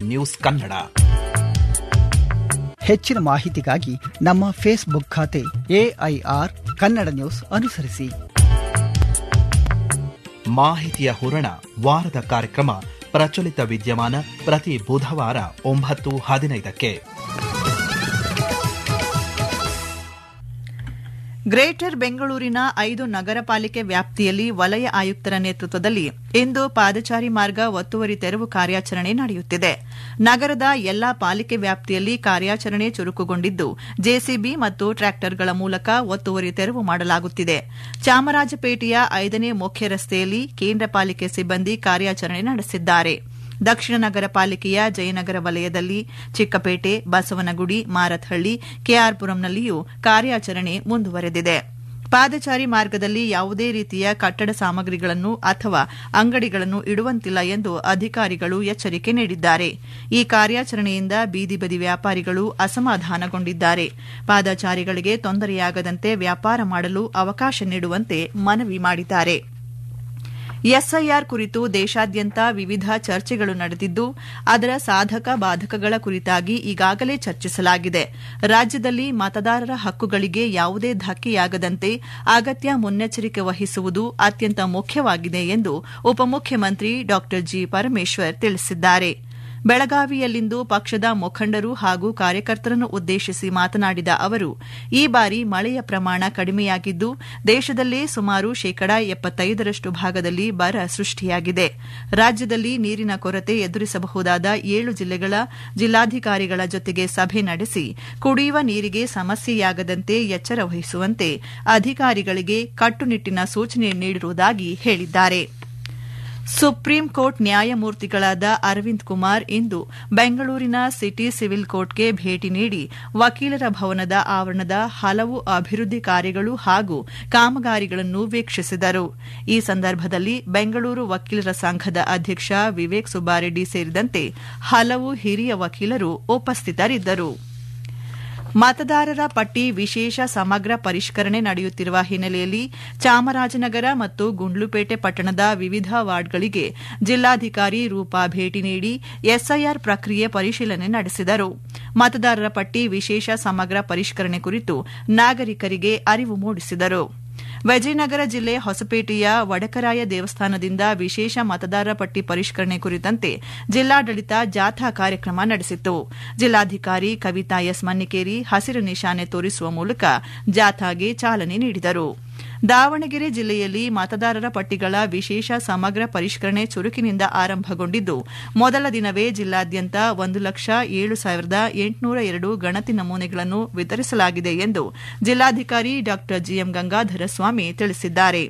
news Kannada ಹೆಚ್ಚಿನ ಮಾಹಿತಿಗಾಗಿ ನಮ್ಮ ಫೇಸ್ಬುಕ್ ಖಾತೆ ಎಐಆರ್ ಕನ್ನಡ ನ್ಯೂಸ್ ಅನುಸರಿಸಿ ಮಾಹಿತಿಯ ಹೂರಣ ವಾರದ ಕಾರ್ಯಕ್ರಮ ಪ್ರಚಲಿತ ವಿದ್ಯಮಾನ ಪ್ರತಿ ಬುಧವಾರ ಒಂಬತ್ತು ಹದಿನೈದಕ್ಕೆ ಗ್ರೇಟರ್ ಬೆಂಗಳೂರಿನ ಐದು ನಗರ ಪಾಲಿಕೆ ವ್ಯಾಪ್ತಿಯಲ್ಲಿ ವಲಯ ಆಯುಕ್ತರ ನೇತೃತ್ವದಲ್ಲಿ ಇಂದು ಪಾದಚಾರಿ ಮಾರ್ಗ ಒತ್ತುವರಿ ತೆರವು ಕಾರ್ಯಾಚರಣೆ ನಡೆಯುತ್ತಿದೆ ನಗರದ ಎಲ್ಲಾ ಪಾಲಿಕೆ ವ್ಯಾಪ್ತಿಯಲ್ಲಿ ಕಾರ್ಯಾಚರಣೆ ಚುರುಕುಗೊಂಡಿದ್ದು ಜೆಸಿಬಿ ಮತ್ತು ಟ್ರ್ಯಾಕ್ಟರ್ಗಳ ಮೂಲಕ ಒತ್ತುವರಿ ತೆರವು ಮಾಡಲಾಗುತ್ತಿದೆ ಚಾಮರಾಜಪೇಟೆಯ ಐದನೇ ಮುಖ್ಯ ರಸ್ತೆಯಲ್ಲಿ ಕೇಂದ್ರ ಪಾಲಿಕೆ ಸಿಬ್ಬಂದಿ ಕಾರ್ಯಾಚರಣೆ ನಡೆಸಿದ್ದಾರೆ ದಕ್ಷಿಣ ನಗರ ಪಾಲಿಕೆಯ ಜಯನಗರ ವಲಯದಲ್ಲಿ ಚಿಕ್ಕಪೇಟೆ ಬಸವನಗುಡಿ ಮಾರತ್ಹಳ್ಳಿ ಕೆಆರ್ಪುರಂನಲ್ಲಿಯೂ ಕಾರ್ಯಾಚರಣೆ ಮುಂದುವರೆದಿದೆ ಪಾದಚಾರಿ ಮಾರ್ಗದಲ್ಲಿ ಯಾವುದೇ ರೀತಿಯ ಕಟ್ಟಡ ಸಾಮಗ್ರಿಗಳನ್ನು ಅಥವಾ ಅಂಗಡಿಗಳನ್ನು ಇಡುವಂತಿಲ್ಲ ಎಂದು ಅಧಿಕಾರಿಗಳು ಎಚ್ಚರಿಕೆ ನೀಡಿದ್ದಾರೆ ಈ ಕಾರ್ಯಾಚರಣೆಯಿಂದ ಬೀದಿ ಬದಿ ವ್ಯಾಪಾರಿಗಳು ಅಸಮಾಧಾನಗೊಂಡಿದ್ದಾರೆ ಪಾದಚಾರಿಗಳಿಗೆ ತೊಂದರೆಯಾಗದಂತೆ ವ್ಯಾಪಾರ ಮಾಡಲು ಅವಕಾಶ ನೀಡುವಂತೆ ಮನವಿ ಮಾಡಿದ್ದಾರೆ ಎಸ್ಐಆರ್ ಕುರಿತು ದೇಶಾದ್ಯಂತ ವಿವಿಧ ಚರ್ಚೆಗಳು ನಡೆದಿದ್ದು ಅದರ ಸಾಧಕ ಬಾಧಕಗಳ ಕುರಿತಾಗಿ ಈಗಾಗಲೇ ಚರ್ಚಿಸಲಾಗಿದೆ ರಾಜ್ಯದಲ್ಲಿ ಮತದಾರರ ಹಕ್ಕುಗಳಿಗೆ ಯಾವುದೇ ಧಕ್ಕೆಯಾಗದಂತೆ ಅಗತ್ಯ ಮುನ್ನೆಚ್ಚರಿಕೆ ವಹಿಸುವುದು ಅತ್ಯಂತ ಮುಖ್ಯವಾಗಿದೆ ಎಂದು ಉಪಮುಖ್ಯಮಂತ್ರಿ ಡಾ ಜಿ ಪರಮೇಶ್ವರ್ ತಿಳಿಸಿದ್ದಾರೆ ಬೆಳಗಾವಿಯಲ್ಲಿಂದು ಪಕ್ಷದ ಮುಖಂಡರು ಹಾಗೂ ಕಾರ್ಯಕರ್ತರನ್ನು ಉದ್ದೇಶಿಸಿ ಮಾತನಾಡಿದ ಅವರು ಈ ಬಾರಿ ಮಳೆಯ ಪ್ರಮಾಣ ಕಡಿಮೆಯಾಗಿದ್ದು ದೇಶದಲ್ಲೇ ಸುಮಾರು ಶೇಕಡಾ ಎಪ್ಪತ್ತೈದರಷ್ಟು ಭಾಗದಲ್ಲಿ ಬರ ಸೃಷ್ಟಿಯಾಗಿದೆ ರಾಜ್ಯದಲ್ಲಿ ನೀರಿನ ಕೊರತೆ ಎದುರಿಸಬಹುದಾದ ಏಳು ಜಿಲ್ಲೆಗಳ ಜಿಲ್ಲಾಧಿಕಾರಿಗಳ ಜೊತೆಗೆ ಸಭೆ ನಡೆಸಿ ಕುಡಿಯುವ ನೀರಿಗೆ ಸಮಸ್ಯೆಯಾಗದಂತೆ ಎಚ್ಚರ ವಹಿಸುವಂತೆ ಅಧಿಕಾರಿಗಳಿಗೆ ಕಟ್ಟುನಿಟ್ಟಿನ ಸೂಚನೆ ನೀಡಿರುವುದಾಗಿ ಹೇಳಿದ್ದಾರೆ ಸುಪ್ರೀಂ ಕೋರ್ಟ್ ನ್ಯಾಯಮೂರ್ತಿಗಳಾದ ಅರವಿಂದ್ ಕುಮಾರ್ ಇಂದು ಬೆಂಗಳೂರಿನ ಸಿಟಿ ಸಿವಿಲ್ ಕೋರ್ಟ್ಗೆ ಭೇಟಿ ನೀಡಿ ವಕೀಲರ ಭವನದ ಆವರಣದ ಹಲವು ಅಭಿವೃದ್ಧಿ ಕಾರ್ಯಗಳು ಹಾಗೂ ಕಾಮಗಾರಿಗಳನ್ನು ವೀಕ್ಷಿಸಿದರು ಈ ಸಂದರ್ಭದಲ್ಲಿ ಬೆಂಗಳೂರು ವಕೀಲರ ಸಂಘದ ಅಧ್ಯಕ್ಷ ವಿವೇಕ್ ಸುಬ್ಬಾರೆಡ್ಡಿ ಸೇರಿದಂತೆ ಹಲವು ಹಿರಿಯ ವಕೀಲರು ಉಪಸ್ಥಿತರಿದ್ದರು ಮತದಾರರ ಪಟ್ಟಿ ವಿಶೇಷ ಸಮಗ್ರ ಪರಿಷ್ಕರಣೆ ನಡೆಯುತ್ತಿರುವ ಹಿನ್ನೆಲೆಯಲ್ಲಿ ಚಾಮರಾಜನಗರ ಮತ್ತು ಗುಂಡ್ಲುಪೇಟೆ ಪಟ್ಟಣದ ವಿವಿಧ ವಾರ್ಡ್ಗಳಿಗೆ ಜಿಲ್ಲಾಧಿಕಾರಿ ರೂಪಾ ಭೇಟಿ ನೀಡಿ ಎಸ್ಐಆರ್ ಪ್ರಕ್ರಿಯೆ ಪರಿಶೀಲನೆ ನಡೆಸಿದರು ಮತದಾರರ ಪಟ್ಟಿ ವಿಶೇಷ ಸಮಗ್ರ ಪರಿಷ್ಕರಣೆ ಕುರಿತು ನಾಗರಿಕರಿಗೆ ಅರಿವು ಮೂಡಿಸಿದರು ವಿಜಯನಗರ ಜಿಲ್ಲೆ ಹೊಸಪೇಟೆಯ ವಡಕರಾಯ ದೇವಸ್ಥಾನದಿಂದ ವಿಶೇಷ ಮತದಾರರ ಪಟ್ಟಿ ಪರಿಷ್ಕರಣೆ ಕುರಿತಂತೆ ಜಿಲ್ಲಾಡಳಿತ ಜಾಥಾ ಕಾರ್ಯಕ್ರಮ ನಡೆಸಿತು ಜಿಲ್ಲಾಧಿಕಾರಿ ಕವಿತಾ ಎಸ್ ಮನ್ನಿಕೇರಿ ಹಸಿರು ನಿಶಾನೆ ತೋರಿಸುವ ಮೂಲಕ ಜಾಥಾಗೆ ಚಾಲನೆ ನೀಡಿದರು ದಾವಣಗೆರೆ ಜಿಲ್ಲೆಯಲ್ಲಿ ಮತದಾರರ ಪಟ್ಟಿಗಳ ವಿಶೇಷ ಸಮಗ್ರ ಪರಿಷ್ಕರಣೆ ಚುರುಕಿನಿಂದ ಆರಂಭಗೊಂಡಿದ್ದು ಮೊದಲ ದಿನವೇ ಜಿಲ್ಲಾದ್ಯಂತ ಒಂದು ಲಕ್ಷ ಏಳು ಸಾವಿರದ ಎಂಟುನೂರ ಎರಡು ಗಣತಿ ನಮೂನೆಗಳನ್ನು ವಿತರಿಸಲಾಗಿದೆ ಎಂದು ಜಿಲ್ಲಾಧಿಕಾರಿ ಡಾ ಜಿಎಂ ಗಂಗಾಧರ ಸ್ವಾಮಿ ತಿಳಿಸಿದ್ದಾರೆ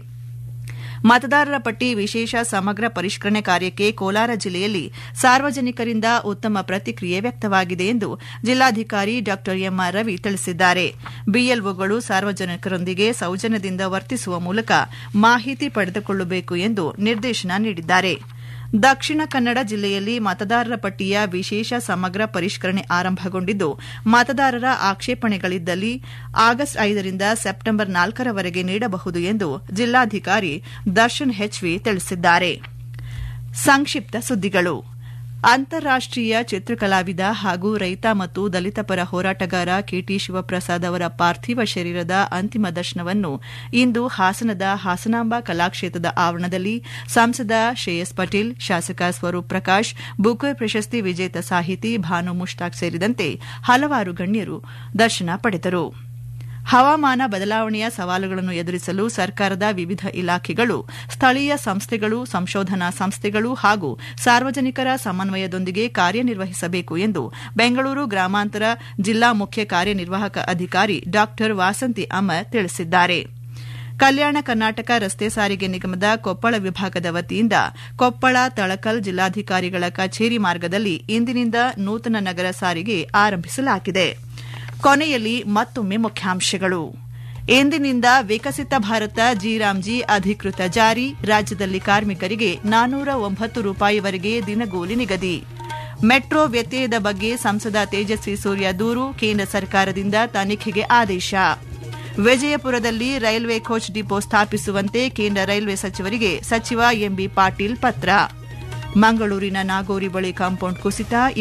ಮತದಾರರ ಪಟ್ಟಿ ವಿಶೇಷ ಸಮಗ್ರ ಪರಿಷ್ಕರಣೆ ಕಾರ್ಯಕ್ಕೆ ಕೋಲಾರ ಜಿಲ್ಲೆಯಲ್ಲಿ ಸಾರ್ವಜನಿಕರಿಂದ ಉತ್ತಮ ಪ್ರತಿಕ್ರಿಯೆ ವ್ಯಕ್ತವಾಗಿದೆ ಎಂದು ಜಿಲ್ಲಾಧಿಕಾರಿ ಡಾ ಎಂಆರ್ ರವಿ ತಿಳಿಸಿದ್ದಾರೆ ಬಿಎಲ್ಒಗಳು ಸಾರ್ವಜನಿಕರೊಂದಿಗೆ ಸೌಜನ್ಯದಿಂದ ವರ್ತಿಸುವ ಮೂಲಕ ಮಾಹಿತಿ ಪಡೆದುಕೊಳ್ಳಬೇಕು ಎಂದು ನಿರ್ದೇಶನ ನೀಡಿದ್ದಾರೆ ದಕ್ಷಿಣ ಕನ್ನಡ ಜಿಲ್ಲೆಯಲ್ಲಿ ಮತದಾರರ ಪಟ್ಟಿಯ ವಿಶೇಷ ಸಮಗ್ರ ಪರಿಷ್ಕರಣೆ ಆರಂಭಗೊಂಡಿದ್ದು ಮತದಾರರ ಆಕ್ಷೇಪಣೆಗಳಿದ್ದಲ್ಲಿ ಆಗಸ್ಟ್ ಐದರಿಂದ ಸೆಪ್ಟೆಂಬರ್ ನಾಲ್ಕರವರೆಗೆ ನೀಡಬಹುದು ಎಂದು ಜಿಲ್ಲಾಧಿಕಾರಿ ದರ್ಶನ್ ಹೆಚ್ವಿ ತಿಳಿಸಿದ್ದಾರೆ ಸಂಕ್ಷಿಪ್ತ ಸುದ್ದಿಗಳು ಅಂತಾರಾಷ್ಟೀಯ ಚಿತ್ರಕಲಾವಿದ ಹಾಗೂ ರೈತ ಮತ್ತು ದಲಿತ ಪರ ಹೋರಾಟಗಾರ ಕೆಟಿ ಶಿವಪ್ರಸಾದ್ ಅವರ ಪಾರ್ಥಿವ ಶರೀರದ ಅಂತಿಮ ದರ್ಶನವನ್ನು ಇಂದು ಹಾಸನದ ಹಾಸನಾಂಬ ಕಲಾಕ್ಷೇತ್ರದ ಆವರಣದಲ್ಲಿ ಸಂಸದ ಶ್ರೇಯಸ್ ಪಟೇಲ್ ಶಾಸಕ ಸ್ವರೂಪ್ ಪ್ರಕಾಶ್ ಬುಕರ್ ಪ್ರಶಸ್ತಿ ವಿಜೇತ ಸಾಹಿತಿ ಭಾನು ಮುಷ್ತಾಕ್ ಸೇರಿದಂತೆ ಹಲವಾರು ಗಣ್ಯರು ದರ್ಶನ ಪಡೆದರು ಹವಾಮಾನ ಬದಲಾವಣೆಯ ಸವಾಲುಗಳನ್ನು ಎದುರಿಸಲು ಸರ್ಕಾರದ ವಿವಿಧ ಇಲಾಖೆಗಳು ಸ್ಥಳೀಯ ಸಂಸ್ಥೆಗಳು ಸಂಶೋಧನಾ ಸಂಸ್ಥೆಗಳು ಹಾಗೂ ಸಾರ್ವಜನಿಕರ ಸಮನ್ವಯದೊಂದಿಗೆ ಕಾರ್ಯನಿರ್ವಹಿಸಬೇಕು ಎಂದು ಬೆಂಗಳೂರು ಗ್ರಾಮಾಂತರ ಜಿಲ್ಲಾ ಮುಖ್ಯ ಕಾರ್ಯನಿರ್ವಾಹಕ ಅಧಿಕಾರಿ ಡಾ ವಾಸಂತಿ ಅಮರ್ ತಿಳಿಸಿದ್ದಾರೆ ಕಲ್ಯಾಣ ಕರ್ನಾಟಕ ರಸ್ತೆ ಸಾರಿಗೆ ನಿಗಮದ ಕೊಪ್ಪಳ ವಿಭಾಗದ ವತಿಯಿಂದ ಕೊಪ್ಪಳ ತಳಕಲ್ ಜಿಲ್ಲಾಧಿಕಾರಿಗಳ ಕಚೇರಿ ಮಾರ್ಗದಲ್ಲಿ ಇಂದಿನಿಂದ ನೂತನ ನಗರ ಸಾರಿಗೆ ಆರಂಭಿಸಲಾಗಿದೆ ಕೊನೆಯಲ್ಲಿ ಮತ್ತೊಮ್ಮೆ ಮುಖ್ಯಾಂಶಗಳು ಇಂದಿನಿಂದ ವಿಕಸಿತ ಭಾರತ ಜಿರಾಮ್ಜಿ ಅಧಿಕೃತ ಜಾರಿ ರಾಜ್ಯದಲ್ಲಿ ಕಾರ್ಮಿಕರಿಗೆ ನಾನೂರ ಒಂಬತ್ತು ರೂಪಾಯಿವರೆಗೆ ದಿನಗೂಲಿ ನಿಗದಿ ಮೆಟ್ರೋ ವ್ಯತ್ಯಯದ ಬಗ್ಗೆ ಸಂಸದ ತೇಜಸ್ವಿ ಸೂರ್ಯ ದೂರು ಕೇಂದ್ರ ಸರ್ಕಾರದಿಂದ ತನಿಖೆಗೆ ಆದೇಶ ವಿಜಯಪುರದಲ್ಲಿ ರೈಲ್ವೆ ಕೋಚ್ ಡಿಪೋ ಸ್ಥಾಪಿಸುವಂತೆ ಕೇಂದ್ರ ರೈಲ್ವೆ ಸಚಿವರಿಗೆ ಸಚಿವ ಎಂಬಿ ಪಾಟೀಲ್ ಪತ್ರ ಮಂಗಳೂರಿನ ನಾಗೋರಿ ಬಳಿ ಕಾಂಪೌಂಡ್ ಕುಸಿತ